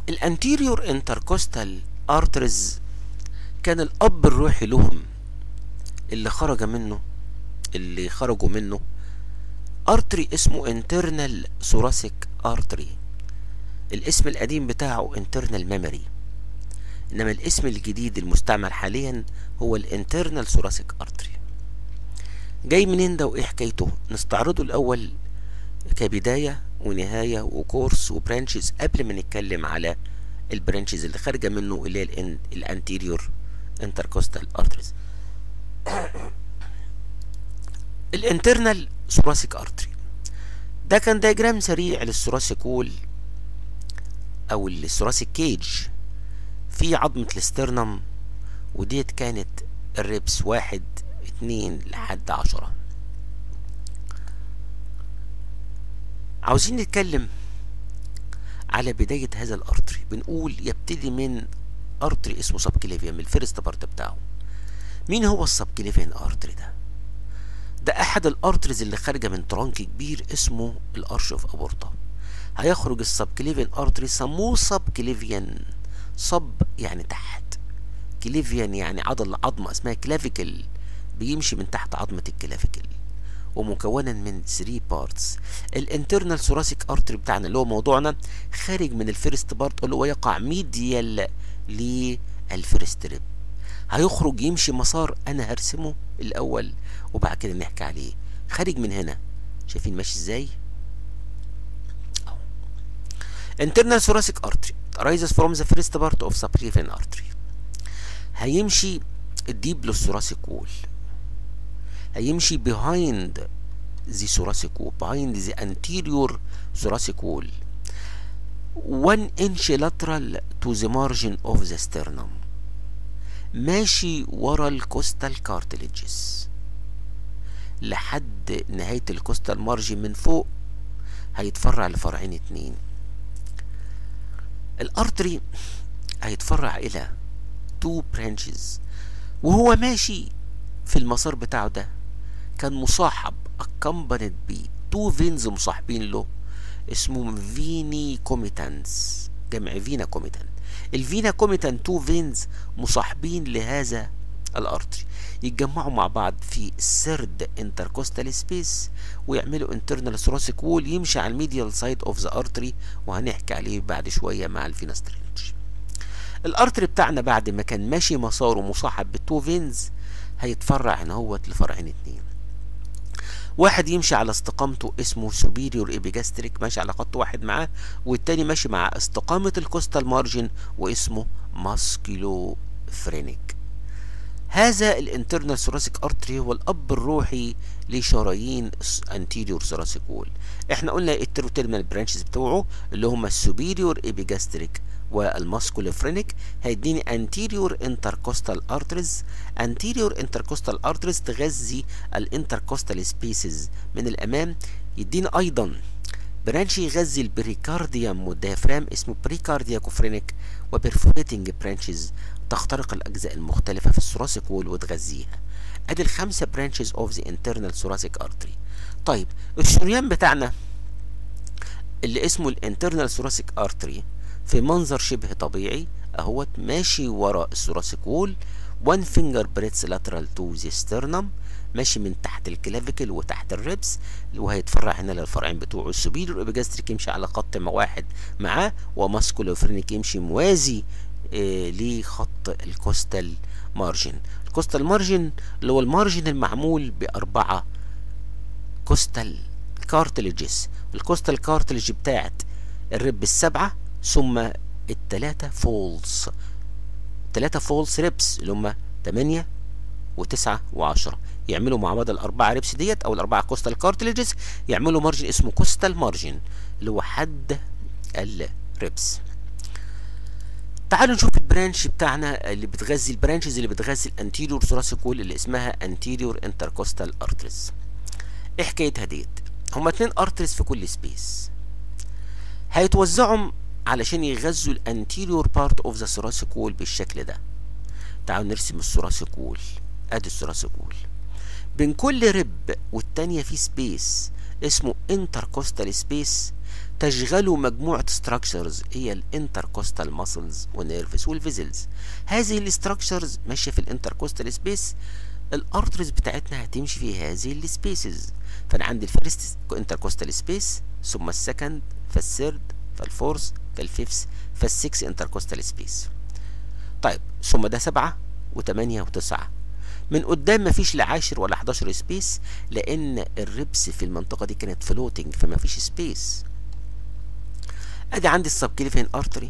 الانتيريور انتركوستال ارترز كان الاب الروحي لهم اللي خرج منه اللي خرجوا منه ارتري اسمه انترنال ثوراسيك ارتري الاسم القديم بتاعه انترنال ميموري انما الاسم الجديد المستعمل حاليا هو الانترنال ثوراسيك ارتري جاي منين ده وايه حكايته نستعرضه الاول كبدايه ونهايه وكورس وبرانشز قبل ما نتكلم على البرانشز اللي خارجه منه اللي هي الانتيريور انتركوستال ارتريز الانترنال ثوراسيك ارتري ده كان دايجرام سريع للثوراسيك وول او الثوراسيك كيج في عظمة الاسترنم وديت كانت الريبس واحد اتنين لحد عشرة عاوزين نتكلم على بداية هذا الارتري بنقول يبتدي من ارتري اسمه سبكليفيان من الفيرست بارت بتاعه مين هو السبكليفيان ارتري ده ده احد الارتريز اللي خارجه من ترانك كبير اسمه الارش اوف ابورتا هيخرج السبكليفيان ارتري سموه سبكليفيان صب يعني تحت كليفيان يعني عضل عظمه اسمها كلافيكل بيمشي من تحت عظمه الكلافيكل ومكونا من 3 بارتس الانترنال ثوراسيك ارتري بتاعنا اللي هو موضوعنا خارج من الفيرست بارت اللي هو يقع ميديال للفيرست ريب هيخرج يمشي مسار انا هرسمه الاول وبعد كده نحكي عليه خارج من هنا شايفين ماشي ازاي اهو internal thoracic artery arises from the first part of subclavian artery هيمشي deep للثوراسيك وول هيمشي behind the thoracic wall behind the anterior thoracic wall 1 inch lateral to the margin of the sternum ماشي ورا الكوستال كارتليجز لحد نهاية الكوستال مارجن من فوق هيتفرع لفرعين اتنين الارتري هيتفرع الى تو برانشز وهو ماشي في المسار بتاعه ده كان مصاحب accompanied ب تو فينز مصاحبين له اسمهم فيني كوميتانس جمع فينا كوميتان الفينا كوميتان تو فينز مصاحبين لهذا الارتري يتجمعوا مع بعض في السرد انتركوستال سبيس ويعملوا انترنال ثوراسيك وول يمشي على الميديال سايد اوف ذا ارتري وهنحكي عليه بعد شويه مع الفينس ترينج الارتري بتاعنا بعد ما كان ماشي مساره مصاحب بالتو فينز هيتفرع هنا هوت لفرعين اتنين واحد يمشي على استقامته اسمه سوبيريور ايبيجاستريك ماشي على خط واحد معاه والتاني ماشي مع استقامة الكوستال مارجن واسمه ماسكيلو فرينيك هذا الانترنال ثوراسيك ارتري هو الاب الروحي لشرايين انتيريور ثوراسيك وول احنا قلنا التروتيرمال برانشز بتوعه اللي هم السوبيريور ايبيجاستريك والماسكولوفرينيك هيديني anterior intercostal arteries anterior intercostal arteries تغذي الانتركوستال سبيسز من الامام يديني ايضا برانش يغذي البريكارديوم والديافرام اسمه بريكاردياكوفرينيك وبرفوريتنج برانشز تخترق الاجزاء المختلفه في الثوراسيك وول وتغذيها ادي الخمسه برانشز اوف ذا انترنال ثوراسيك ارتري طيب الشريان بتاعنا اللي اسمه الانترنال ثوراسيك ارتري في منظر شبه طبيعي اهوت ماشي ورا الثوراسيك وول وان فينجر بريتس لاترال تو ذا سترنم ماشي من تحت الكلافيكل وتحت الريبس وهيتفرع هنا للفرعين بتوعه السوبيريور ابيجاستريك يمشي على خط واحد معاه وماسكولوفرينيك يمشي موازي آه لخط الكوستال مارجن الكوستال مارجن اللي هو المارجن المعمول بأربعة كوستال كارتلجز الكوستال كارتلج بتاعت الرب السبعة ثم التلاتة فولز التلاتة فولز ريبس اللي هم تمانية وتسعة وعشرة يعملوا مع بعض الأربعة ريبس ديت أو الأربعة كوستال كارتلجز يعملوا مارجن اسمه كوستال مارجن اللي هو حد الريبس تعالوا نشوف البرانش بتاعنا اللي بتغذي البرانشز اللي بتغذي الانتيريور ثوراسيك وول اللي اسمها انتيريور انتركوستال ارتريز ايه حكايتها ديت هما اتنين ارتريز في كل سبيس هيتوزعوا علشان يغذوا الانتيريور بارت اوف ذا ثوراسيك وول بالشكل ده تعالوا نرسم الثوراسيك وول ادي الثوراسيك وول بين كل رب والتانية في سبيس اسمه انتركوستال سبيس تشغل مجموعة structures هي الانتركوستال ماسلز ونيرفز والفيزلز هذه الاستراكشرز ماشية في الانتركوستال سبيس الارترز بتاعتنا هتمشي في هذه السبيسز فانا عندي الفيرست انتركوستال سبيس ثم السكند فالثيرد فالفورث فالفيفث فالسكس انتركوستال سبيس طيب ثم ده سبعة وثمانية وتسعة من قدام مفيش لا 10 ولا 11 سبيس لان الربس في المنطقة دي كانت فلوتنج فما فيش سبيس ادي عندي السبكليفين ارتري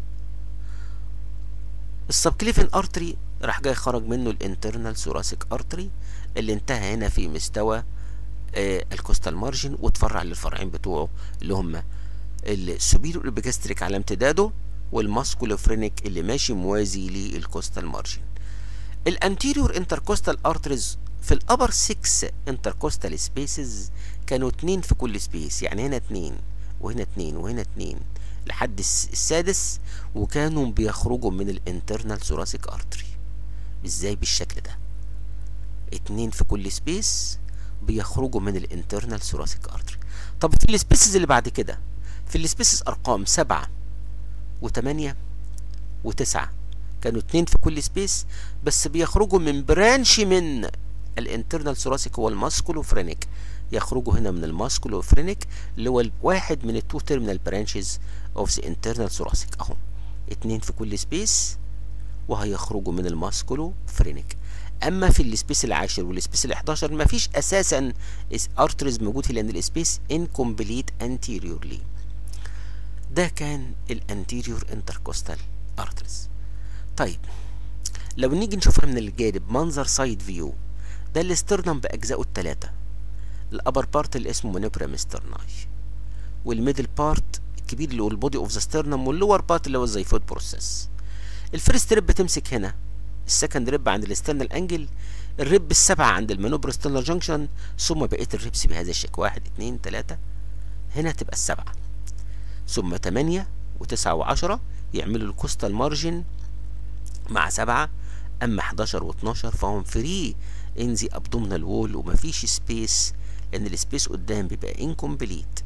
السبكليفين ارتري راح جاي خرج منه الانترنال ثوراسيك ارتري اللي انتهى هنا في مستوى آه الكوستال مارجن وتفرع للفرعين بتوعه اللي هم السوبيرو البيجاستريك على امتداده والماسكولوفرينيك اللي ماشي موازي للكوستال مارجن الانتيريور انتركوستال ارتريز في الابر 6 انتركوستال سبيسز كانوا اتنين في كل سبيس يعني هنا اتنين وهنا اتنين وهنا اتنين لحد السادس وكانوا بيخرجوا من الانترنال ثوراسيك ارتري ازاي بالشكل ده اتنين في كل سبيس بيخرجوا من الانترنال ثوراسيك ارتري طب في السبيسز اللي بعد كده في السبيسز ارقام سبعة وتمانية وتسعة كانوا اتنين في كل سبيس بس بيخرجوا من برانش من الانترنال ثوراسيك هو الماسكولوفرينيك يخرجوا هنا من الماسكولوفرينيك اللي هو واحد من التو تيرمينال برانشز اوف ذا انترنال ثوراسيك اهو اتنين في كل سبيس وهيخرجوا من الماسكولوفرينيك اما في السبيس العاشر والسبيس ال11 مفيش اساسا ارترز موجود في لان السبيس انكمبليت انتيريورلي ده كان الانتيريور انتركوستال ارترز طيب لو نيجي نشوفها من الجانب منظر سايد فيو ده الاسترنم باجزائه الثلاثه الابر بارت اللي اسمه مانيبرا مسترناي والميدل بارت الكبير اللي هو البودي اوف ذا سترنم واللور بارت اللي هو الزيفوت بروسيس الفيرست ريب بتمسك هنا السكند ريب عند الاسترنال انجل الريب السبعة عند المانوبر سترنال جنكشن ثم بقية الريبس بهذا الشكل واحد اتنين تلاتة هنا تبقى السبعة ثم تمانية وتسعة وعشرة يعملوا الكوستال مارجن مع سبعة أما 11 و12 فهم فري ان ذا ابدومينال وول ومفيش سبيس لأن السبيس قدام بيبقى انكمبليت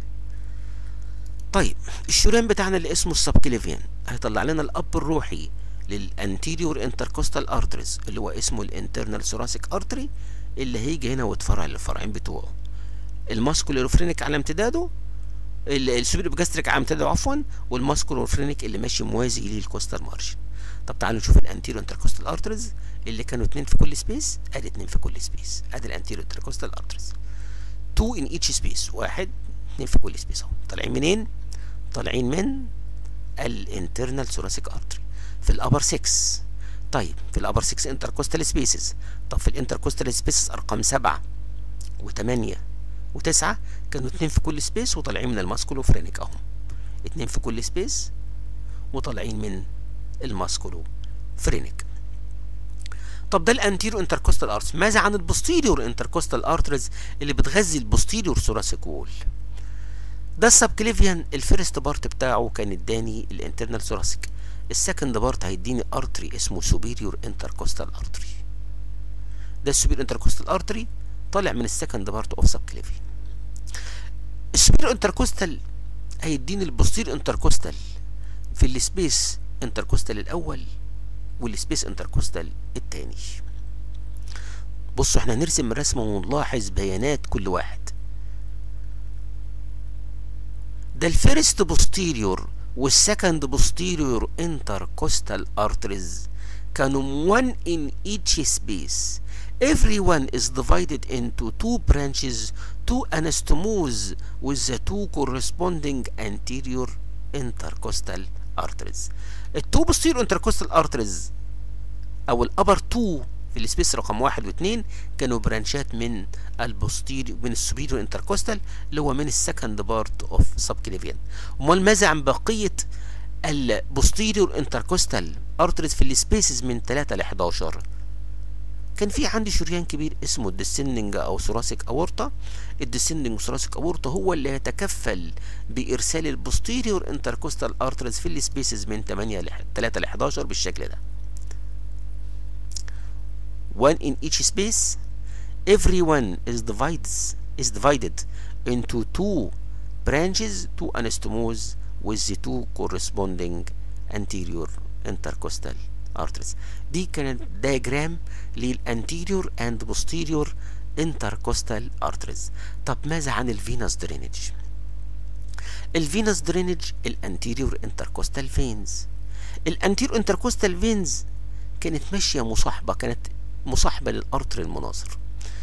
طيب الشريان بتاعنا اللي اسمه السبكليفيان هيطلع لنا الأب الروحي للانتيريور انتركوستال ارتريز اللي هو اسمه الانترنال ثوراسيك ارتري اللي هيجي هنا ويتفرع للفرعين بتوعه الماسكولوفرينيك على امتداده السوبر جاستريك على امتداده عفوا والماسكولوفرينيك اللي ماشي موازي للكوستال مارجن طب تعالوا نشوف الانتيريور انتركوستال ارتريز اللي كانوا اتنين في كل سبيس ادي اتنين في كل سبيس ادي الانتيريور انتركوستال ارتريز 2 ان ايتش سبيس واحد اتنين في كل سبيس اهو طالعين منين طالعين من الانترنال ثوراسيك ارتري في الابر 6 طيب في الابر 6 انتركوستال سبيسز طب في الانتركوستال سبيسز ارقام 7 و8 و9 كانوا اتنين في كل سبيس وطالعين من الماسكولوفرينيك اهو اتنين في كل سبيس وطالعين من الماسكولو فرينيك طب ده الانتيرو انتركوستال ارترز ماذا عن البوستيريور انتركوستال ارترز اللي بتغذي البوستيريور ثوراسيك وول ده السبكليفيان الفيرست بارت بتاعه كان اداني الانترنال ثوراسيك السكند بارت هيديني ارتري اسمه سوبيريور انتركوستال ارتري ده السوبيريور انتركوستال ارتري طالع من السكند بارت اوف سبكليفيان السوبيريور انتركوستال هيديني البوستيريور انتركوستال في السبيس انتركوستال الاول والسبيس انتركوستال الثاني بصوا احنا هنرسم الرسمه ونلاحظ بيانات كل واحد ده الفيرست بوستيريور والسكند بوستيريور انتركوستال ارتريز كانوا one in each space every one is divided into two branches two anastomoses with the two corresponding anterior intercostal arteries التو بوستيريور انتركوستال ارتريز او الابر تو في السبيس رقم واحد واثنين كانوا برانشات من البوستيريور من السوبيريور انتركوستال اللي هو من السكند بارت اوف سبكليفيان امال ماذا عن بقيه البوستيريور انتركوستال ارتريز في السبيسز من 3 ل 11 كان في عندي شريان كبير اسمه الديسندنج او ثوراسيك اورتا الديسندنج ثوراسيك اورتا هو اللي يتكفل بارسال البوستيريور انتركوستال ارتريز في السبيسز من 8 ل 3 ل 11 بالشكل ده one in each space every one is divided is divided into two branches to anastomose with the two corresponding anterior intercostal arteries دي كانت diagram للانتيريور and posterior intercostal arteries طب ماذا عن الفينوس درينج الفينوس درينج الانتيريور انتركوستال فينز الانتيريور انتركوستال فينز كانت ماشيه مصاحبه كانت مصاحبه للارتر المناظر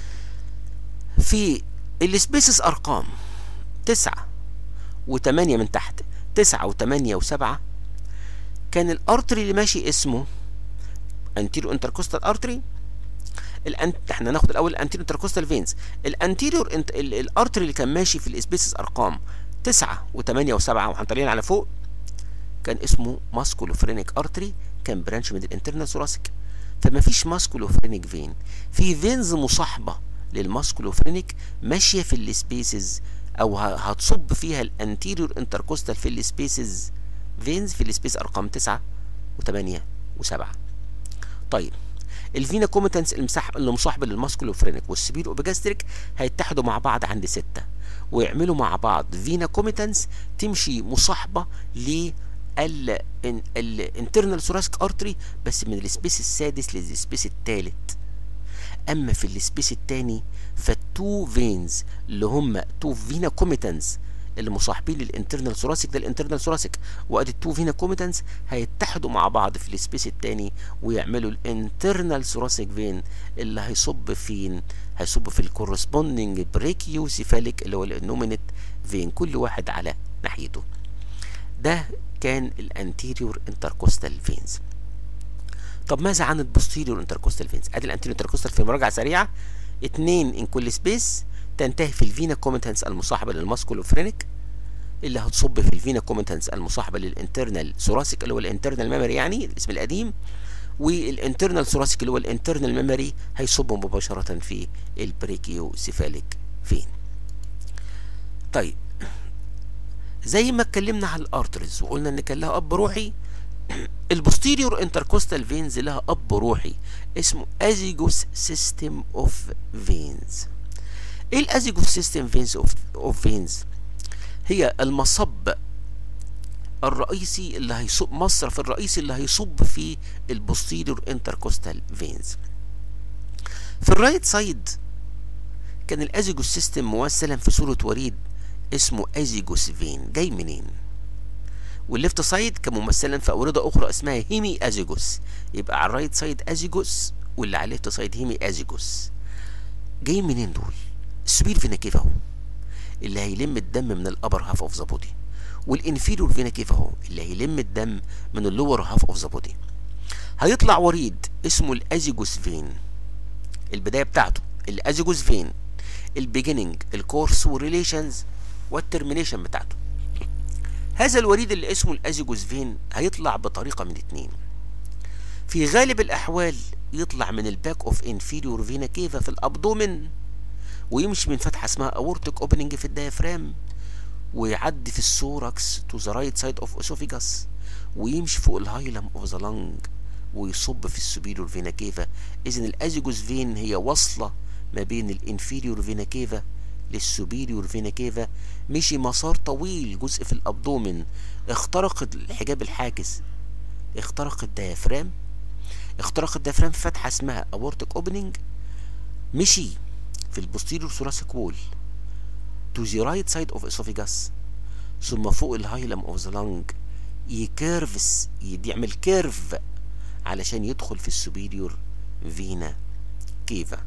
في السبيسز ارقام تسعة وتمانية من تحت تسعة وتمانية وسبعة كان الارتري اللي ماشي اسمه انتيريور انتركوستال ارتري الانت احنا ناخد الاول الانتيريور انتركوستال فينز الانتيريور انت... ال... الارتري اللي كان ماشي في السبيسز ارقام تسعة وتمانية وسبعة وهنطلعين على فوق كان اسمه ماسكولوفرينيك ارتري كان برانش من الانترنال ثوراسيك فما فيش ماسكولوفرينيك فين في فينز مصاحبه للماسكولوفرينيك ماشيه في السبيسز او هتصب فيها الانتيريور انتركوستال في السبيسز فينز في السبيس ارقام 9 و8 و7 طيب الفينا كوميتنس المسح اللي مصاحبه للماسكولوفرينيك والسبيرو اوبيجاستريك هيتحدوا مع بعض عند 6 ويعملوا مع بعض فينا كوميتنس تمشي مصاحبه ل الانترنال ثوراسيك ارتري بس من السبيس السادس للسبيس الثالث اما في السبيس الثاني فالتو فينز اللي هم تو فينا كوميتنس اللي مصاحبين للانترنال ثوراسيك ده الانترنال ثوراسيك وادي التو فينا كوميتنس هيتحدوا مع بعض في السبيس الثاني ويعملوا الانترنال ثوراسيك فين اللي هيصب فين هيصب في الكورسبوندنج بريكيو سيفاليك اللي هو النومينت فين كل واحد على ناحيته ده كان الانتيريور انتركوستال فينز طب ماذا عن البوستيريور انتركوستال فينز ادي الانتيريور انتركوستال في مراجعه سريعه اتنين ان كل سبيس تنتهي في الفينا كومنتنس المصاحبه للماسكولوفرينيك اللي هتصب في الفينا كومنتنس المصاحبه للانترنال ثوراسيك اللي هو الانترنال ميموري يعني الاسم القديم والانترنال ثوراسيك اللي هو الانترنال ميموري هيصب مباشره في البريكيو سيفاليك فين طيب زي ما اتكلمنا على الارترز وقلنا ان كان لها اب روحي البوستيريور انتركوستال فينز لها اب روحي اسمه ازيجوس سيستم اوف فينز ايه الازيجوس سيستم فينز اوف فينز هي المصب الرئيسي اللي هيصب مصرف الرئيسي اللي هيصب في البوستيريور انتركوستال فينز في الرايت سايد كان الازيجوس سيستم ممثلا في صورة وريد اسمه ازيجوس فين جاي منين والليفت سايد كممثلا في أوردة أخرى اسمها هيمي أزيجوس يبقى على الرايت سايد أزيجوس واللي على الليفت سايد هيمي أزيجوس جاي منين دول؟ السبير فينا كيف اهو اللي هيلم الدم من الأبر هاف أوف ذا بودي والانفيريور فينا كيف اهو اللي هيلم الدم من اللور هاف أوف ذا بودي هيطلع وريد اسمه الأزيجوس فين البداية بتاعته الأزيجوس فين البيجيننج الكورس والريليشنز والترمينيشن بتاعته هذا الوريد اللي اسمه الازيجوس فين هيطلع بطريقه من اتنين في غالب الاحوال يطلع من الباك اوف انفيريور فينا كيفا في الابدومن ويمشي من فتحه اسمها اورتيك اوبننج في الديافرام ويعدي في السوراكس تو ذا رايت سايد اوف اسوفيجاس ويمشي فوق الهايلم اوف ذا لانج ويصب في السوبيريور فينا كيفا اذا الازيجوس فين هي وصله ما بين الانفيريور فينا كيفا للسوبيريور فينا كيفا مشي مسار طويل جزء في الابدومن اخترق الحجاب الحاجز اخترق الديافرام اخترق الديافرام في فتحه اسمها اورتيك اوبننج مشي في البوستيريور ثوراسيك وول تو ذا رايت سايد اوف اسوفيجاس ثم فوق الهايلم اوف ذا لانج يكيرفس يعمل كيرف علشان يدخل في السوبيريور فينا كيفا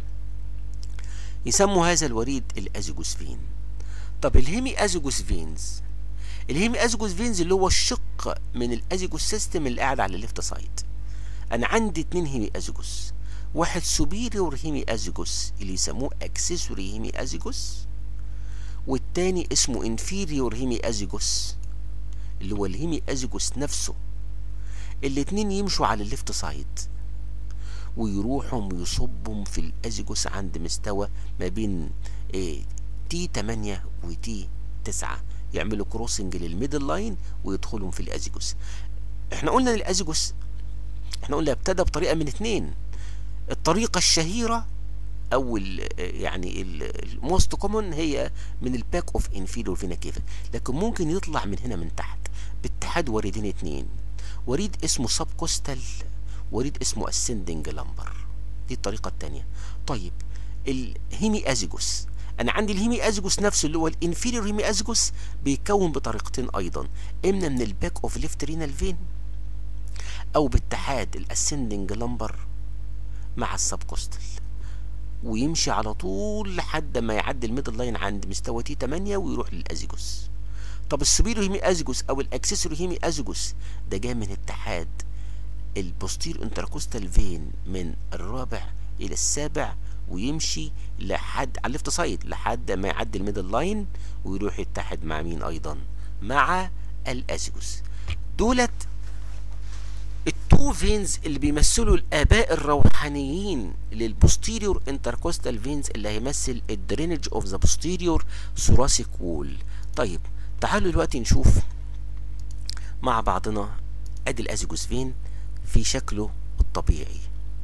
يسموا هذا الوريد الازيجوس فين طب الهيمي ازيجوس فينز الهيمي ازيجوس فينز اللي هو الشق من الازيجوس سيستم اللي قاعد على الليفت سايد انا عندي اتنين هيمي ازيجوس واحد سوبيريور هيمي ازيجوس اللي يسموه اكسسوري هيمي ازيجوس والتاني اسمه انفيريور هيمي ازيجوس اللي هو الهيمي ازيجوس نفسه الاتنين يمشوا على الليفت سايد ويروحوا ويصبوا في الازيجوس عند مستوى ما بين إيه تي 8 وتي 9 يعملوا كروسنج للميدل لاين ويدخلوا في الازيجوس احنا قلنا الازيجوس احنا قلنا ابتدى بطريقه من اتنين الطريقه الشهيره او ال يعني الموست كومون هي من الباك اوف انفيريور فينا كيفا لكن ممكن يطلع من هنا من تحت باتحاد وريدين اتنين وريد اسمه سب كوستال وريد اسمه اسندنج لامبر دي الطريقه الثانيه طيب الهيمي ازيجوس انا عندي الهيمي ازيجوس نفسه اللي هو الانفيريور هيمي ازيجوس بيتكون بطريقتين ايضا اما من الباك اوف ليفت رينال فين او باتحاد الاسندنج لامبر مع السبكوستال ويمشي على طول لحد ما يعدي الميدل لاين عند مستوى تي 8 ويروح للازيجوس طب السوبيرو هيمي ازيجوس او الاكسسوري هيمي ازيجوس ده جاي من اتحاد البوستير انتركوستال فين من الرابع الى السابع ويمشي لحد على الليفت سايد لحد ما يعدي الميدل لاين ويروح يتحد مع مين ايضا مع الازيجوس دولت التو فينز اللي بيمثلوا الاباء الروحانيين للبوستيريور انتركوستال فينز اللي هيمثل الدرينج اوف ذا بوستيريور ثوراسيك وول طيب تعالوا دلوقتي نشوف مع بعضنا ادي الازيجوس فين في شكله الطبيعي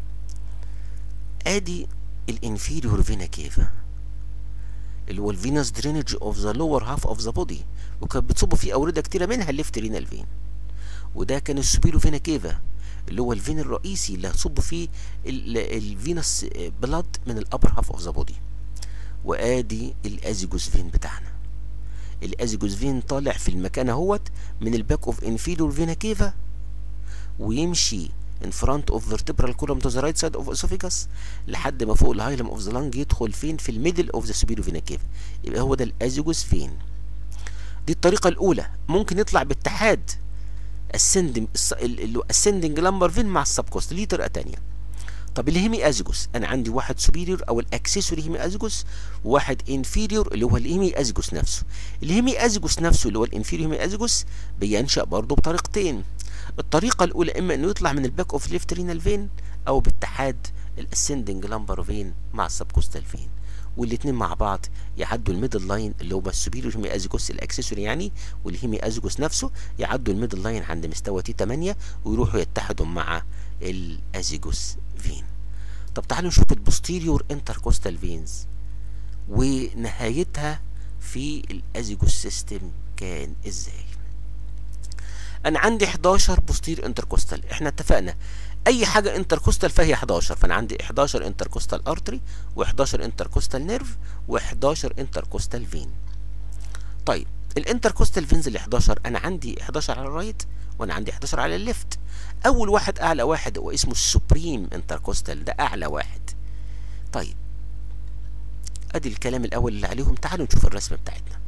ادي الانفيريور فينا كيفا اللي هو الفينوس درينج اوف ذا لور هاف اوف ذا بودي وكانت بتصب فيه اورده كتيره منها الليفت رينال فين وده كان السوبيرو فينا كيفا اللي هو الفين الرئيسي اللي هتصب فيه الفينوس بلاد من الابر هاف اوف ذا بودي وادي الازيجوس فين بتاعنا الازيجوس فين طالع في المكان اهوت من الباك اوف انفيريور فينا كيفا ويمشي in front of vertebral column to the right side of esophagus لحد ما فوق الهايلم اوف ذا لانج يدخل فين في الميدل اوف ذا superior vena cava يبقى هو ده الازيجوس فين دي الطريقة الأولى ممكن يطلع باتحاد السندنج السندنج لامبر فين مع السبكوست دي طريقة تانية طب الهيمي ازيجوس انا عندي واحد سوبيريور او الاكسسوري هيمي ازيجوس وواحد انفيريور اللي هو الهيمي ازيجوس نفسه الهيمي ازيجوس نفسه اللي هو الانفيريور هيمي ازيجوس بينشأ برضه بطريقتين الطريقة الأولى إما إنه يطلع من الباك أوف ليفت رينال فين أو باتحاد الاسندنج لامبر فين مع السبكوستال فين والاتنين مع بعض يعدوا الميدل لاين اللي هو السوبيريور هيمي ازيجوس الاكسسوري يعني والهيمي ازيجوس نفسه يعدوا الميدل لاين عند مستوى تي 8 ويروحوا يتحدوا مع الازيجوس فين طب تعالوا نشوف البوستيريور انتركوستال فينز ونهايتها في الازيجوس سيستم كان ازاي انا عندي 11 بوستير انتركوستال احنا اتفقنا اي حاجه انتركوستال فهي 11 فانا عندي 11 انتركوستال ارتري و11 انتركوستال نيرف و11 انتركوستال فين طيب الانتركوستال فينز ال 11 انا عندي 11 على الرايت وانا عندي 11 على الليفت اول واحد اعلى واحد هو اسمه السوبريم انتركوستال ده اعلى واحد طيب ادي الكلام الاول اللي عليهم تعالوا نشوف الرسمه بتاعتنا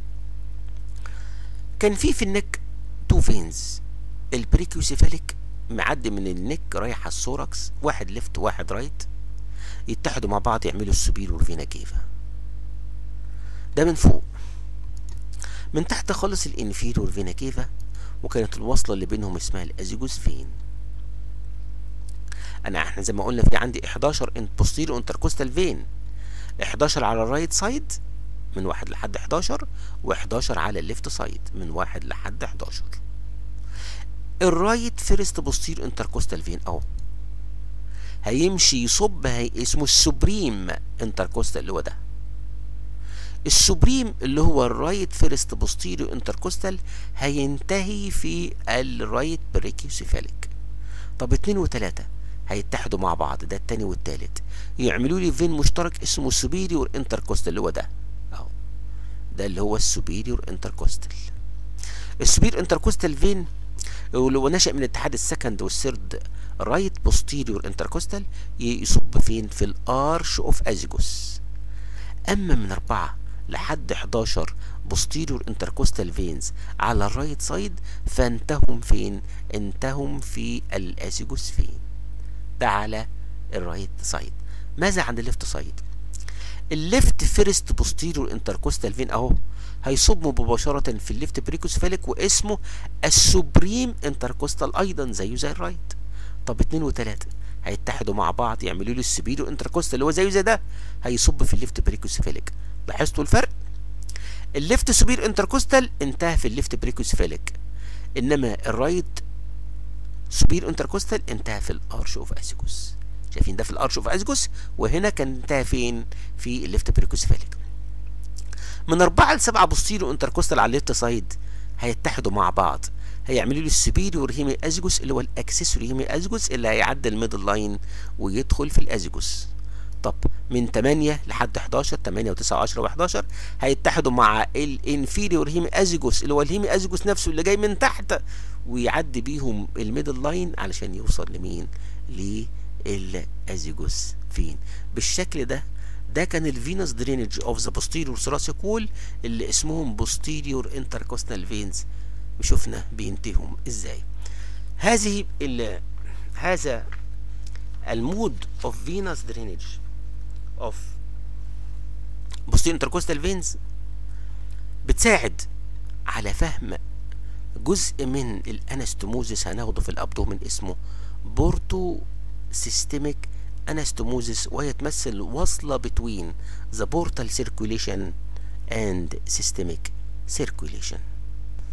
كان في في النك تو فينز البريكيوسيفاليك معدي من النك رايح على السوركس واحد ليفت واحد رايت يتحدوا مع بعض يعملوا السوبيرور فينا كيفا ده من فوق من تحت خالص الانفيرور فينا كيفا وكانت الوصلة اللي بينهم اسمها الازيجوس فين انا احنا زي ما قلنا في عندي 11 ان بوستيرو انتركوستال فين 11 على الرايت سايد من واحد لحد 11 و11 على الليفت سايد من واحد لحد 11 الرايت فيرست بوستير انتركوستال فين اهو هيمشي يصب هي اسمه السوبريم انتركوستال اللي هو ده السوبريم اللي هو الرايت فيرست بوستيريو انتركوستال هينتهي في الرايت بريكيوسيفاليك طب اتنين وتلاتة هيتحدوا مع بعض ده التاني والتالت يعملوا لي فين مشترك اسمه سوبيريور انتركوستال اللي هو ده اهو ده اللي هو السوبيريور انتركوستال السوبيريور انتركوستال فين اللي هو نشأ من اتحاد السكند والثيرد رايت بوستيريور انتركوستال يصب فين في الارش اوف ازيجوس اما من اربعة لحد 11 بوستيريور انتركوستال فينز على الرايت سايد فانتهم فين انتهم في الازيجوس فين ده على الرايت سايد ماذا عن الليفت سايد الليفت فيرست بوستيريور انتركوستال فين اهو هيصب مباشرة في الليفت بريكوسفاليك واسمه السوبريم انتركوستال ايضا زيه زي الرايت طب اتنين وتلاتة هيتحدوا مع بعض يعملوا له السبيرو انتركوستال اللي هو زيه زي ده هيصب في الليفت بريكوسفاليك لاحظتوا الفرق الليفت سوبير انتركوستال انتهى في الليفت بريكوسفاليك انما الرايت سوبير انتركوستال انتهى في الارش اوف اسيكوس شايفين ده في الارش اوف ازجوس وهنا كان انتهى فين في الليفت بريكوسيفاليك من أربعة لسبعة بوستيريو انتركوستال على الليفت سايد هيتحدوا مع بعض هيعملوا لي السوبيريور هيمي ازجوس اللي هو الاكسسوري هيمي ازجوس اللي هيعدي الميدل لاين ويدخل في الازجوس طب من 8 لحد 11 8 و9 و10 و11 هيتحدوا مع الانفيريور هيمي ازجوس اللي هو الهيمي ازجوس نفسه اللي جاي من تحت ويعدي بيهم الميدل لاين علشان يوصل لمين للازجوس فين بالشكل ده ده كان الفينوس درينج اوف ذا posterior thoracic wall اللي اسمهم posterior intercostal veins وشفنا بينتهوا ازاي هذه ال هذا المود اوف فينوس درينج اوف posterior intercostal veins بتساعد على فهم جزء من الانستموزيس هناخده في الابدومين اسمه بورتو سيستميك انستموزيس وهي تمثل وصلة between the portal circulation and systemic circulation